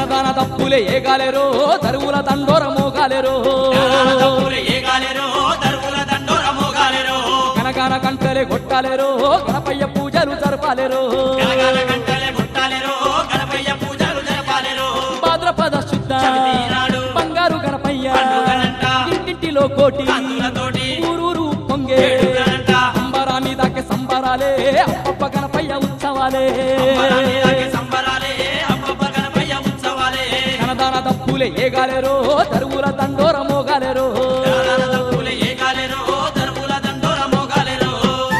ధనదాన తప్పులే ఏగాలేరో తరువుల దండోర మోగాలేరో తప్పులు ఏగాలేరో దరువుల దండోర మోగాలేరో కనకాన కంటలే కొట్టాలేరో గణపయ్య పూజలు జరపాలేరో గనగన గంటలే ముట్టాలేరో గణపయ్య పూజలు జరపాలేరో భాద్రపద శుద్ధ చవితి నాడు బంగారు గణపయ్య పండుగనంట ఇంటింటిలో కోటి కాంతులతోటి ఊరూరు పొంగే వేడుకలంట సంబరాని దాకే సంబరాలే అప్పప్ప గణపయ్య ఉత్సవాలే సంబరాలే సంబరాలే అబ్బబ్బ గణపయ్య ఉత్సవాలే ధనదాన తప్పులే ఏగాలేరో తరువుల దండోర మోగాలేరో గనగన తప్పులు ఏగాలేరో దరువుల దండోర మోగాలేరో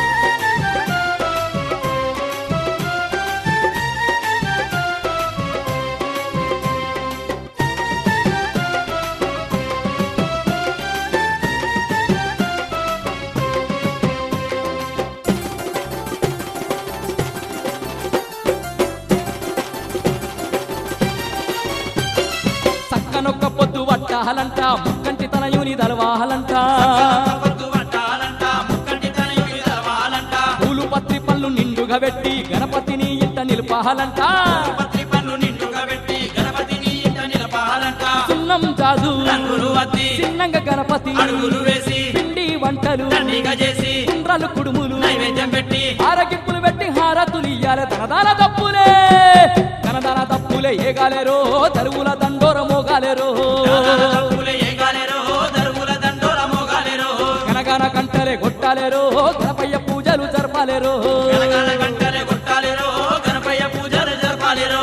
సక్కనొక్క పొద్దు వట్టాలంట ముక్కంటి తనయుని దలవాలంట పొద్దు పట్టాలంట ముక్కంటి తనయుని తెలవాలంట పూలు పత్రి పళ్ళు నిండుగా పెట్టి గణపతిని ఇంట నిలుపాలంట పత్రి పన్ను నిండుగా పెట్టి గణపతిని ఇంట నిలపాలంట సున్నం జాజు రంగులు వద్ది చిన్నంగా గణపతి అడుగులు వేసి పిండి వంటలు దండిగా చేసి కుండ్రాలు కుడుములు నైవేద్యం పెట్టి ఆరగింపులు పెట్టి హారతులు ఇయ్యాలి ధనదాన తప్పులే ధనదాన తప్పులే ఏగాలేరో తరువుల దండోర మోగాలేరో తప్పులే ఏగాలేరో దరువుల దండోర మోగాలేరో గనగన కంటలే కొట్టాలేరో గణపయ్య పూజలు జరపాలేరో గనగన గంటలే కొట్టాలేరో గణపయ్య పూజలు జరపాలేరో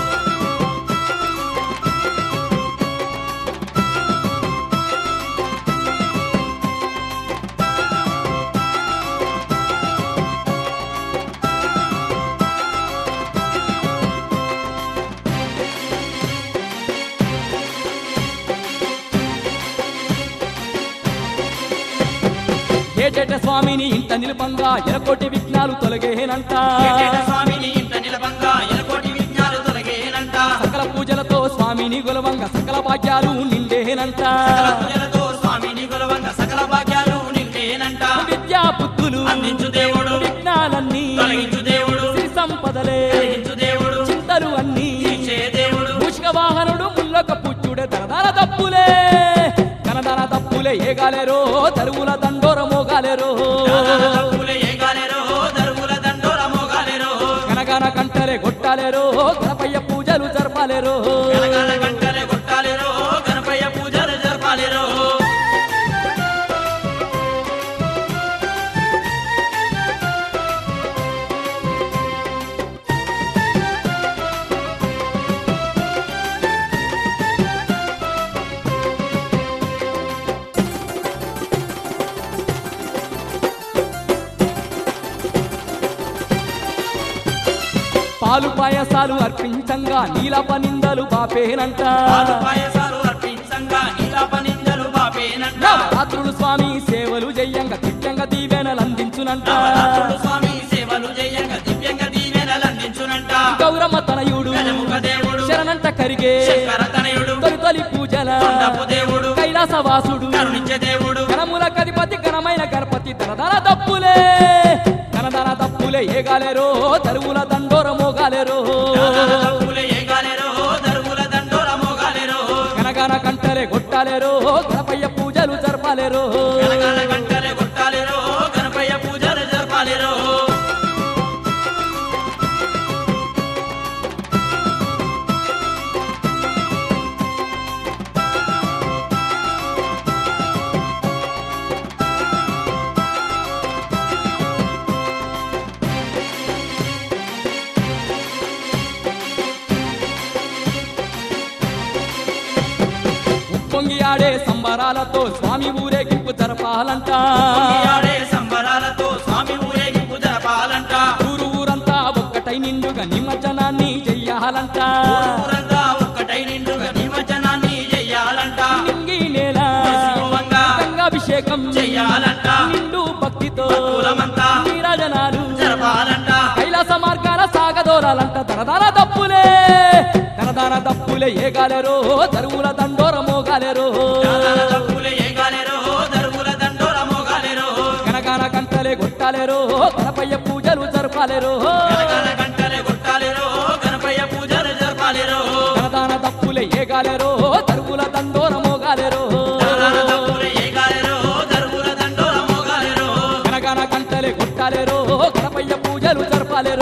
ఏటేట స్వామిని ఇంట నిలుపంగా ఎరకోటి విఘ్నాలు తొలగేనంట ఏటేట స్వామిని ఇంత నిలబంగా ఎలకోటి విజ్ఞాలు తొలగేనంట సకల పూజలతో స్వామిని గొలవంగా సకల భాగ్యాలు నిండేనంట సకల పూజలతో స్వామిని కొలవంగ సకల భాగ్యాలు నిండేనంట విద్యా బుద్ధులు అందించు దేవుడు విఘ్నాలన్నీ తొలగించు దేవుడు శ్రీ సంపదలే కలిగించు దేవుడు చింతలు అన్నీ ఇచ్చే దేవుడు మూషిక వాహనుడు ముల్లొక పుచ్చుడే తనదాన తప్పులే తనదాన తప్పులే ఏగాలేరో తరువుల దండోర మోగాలేరో తప్పులే ఏగాలేరో దరువుల దండోర మోగాలేరో గనగన కంటలే కొట్టాలేరో గణపయ్య పూజలు జరపాలేరో గనగన గంటలే కొట్టాలేరో గణపయ్య పూజలు జరపాలేరో పాలు పాయసాలు అర్పించంగా నీలప నిందలు బాపేనంట పాలు పాయసాలు అర్పించంగా నీలాప నిందలు బాపేనంట రాత్రులు స్వామి సేవలు చెయ్యంగా దివ్యంగా దీవెనలు అందించునంట నవరాత్రులు స్వామి సేవలు చేయంగా దివ్యంగా దీవెనలు అందించునంట గౌరమ్మ తనయుడు గజముఖ దేవుడు శరణంట కరిగే శంకర తనయుడు తొలి తొలి పూజల కొండపు దేవుడు కైలాసవాసుడు కరుణించే దేవుడు గణముల కధిపతి ఘనమైన గణపతి తనదన తప్పులే తనదన తప్పులే ఏగాలేరో తరువుల దండోర మోగాలేరో తప్పులే ఏగాలేరో దరువుల దండోర మోగాలేరో గనగన కంటలే కొట్టాలేరో గణపయ్య పూజలు జరపాలేరో గనగన గంటలే కొట్టాలేరో గణపయ్య పూజలు జరపాలేరో ఉప్పొంగి ఆడే సంబరాలతో స్వామి ఊరేగింపు జరపాలంట ఆడే సంబరాలతో స్వామి ఊరేగింపు జరపాలంట ఊరు ఊరంతా ఒక్కటై నిండుగా నిమజ్జనాన్ని చెయ్యాలంట ఊరంతా ఒక్కటై నిండుగా నిమజ్జనాన్ని చెయ్యాలంట నింగి నేల శివంగా గంగాభిషేకం చెయ్యాలంట నిండు భక్తితో కులమంతా నీరాజనాలు జరపాలంట కైలాస మార్గాల సాగదోరాలంట తనదాన తప్పులే తనదాన తప్పులే ఏగాలేరో తరువుల దండోర మోగాలేరో దాదాల తప్పులే ఏగాలేరో దరువుల దండోర మోగాలేరో గనగాన కంటలే కొట్టాలేరో గణపయ్య పూజలు జరపాలేరో గనగన గంటలే కొట్టాలేరో గణపయ్య పూజలు జరపాలేరో తనదాన తప్పు ఏగాలేరో తరువుల దండోర మోగాలేరో దనదన దప్పులే ఏగాలెరో దరువుల దండోర మోగాలెరో గనగన గంటలే కొట్టాలేరో గణపయ్య పూజలు జరపాలేరో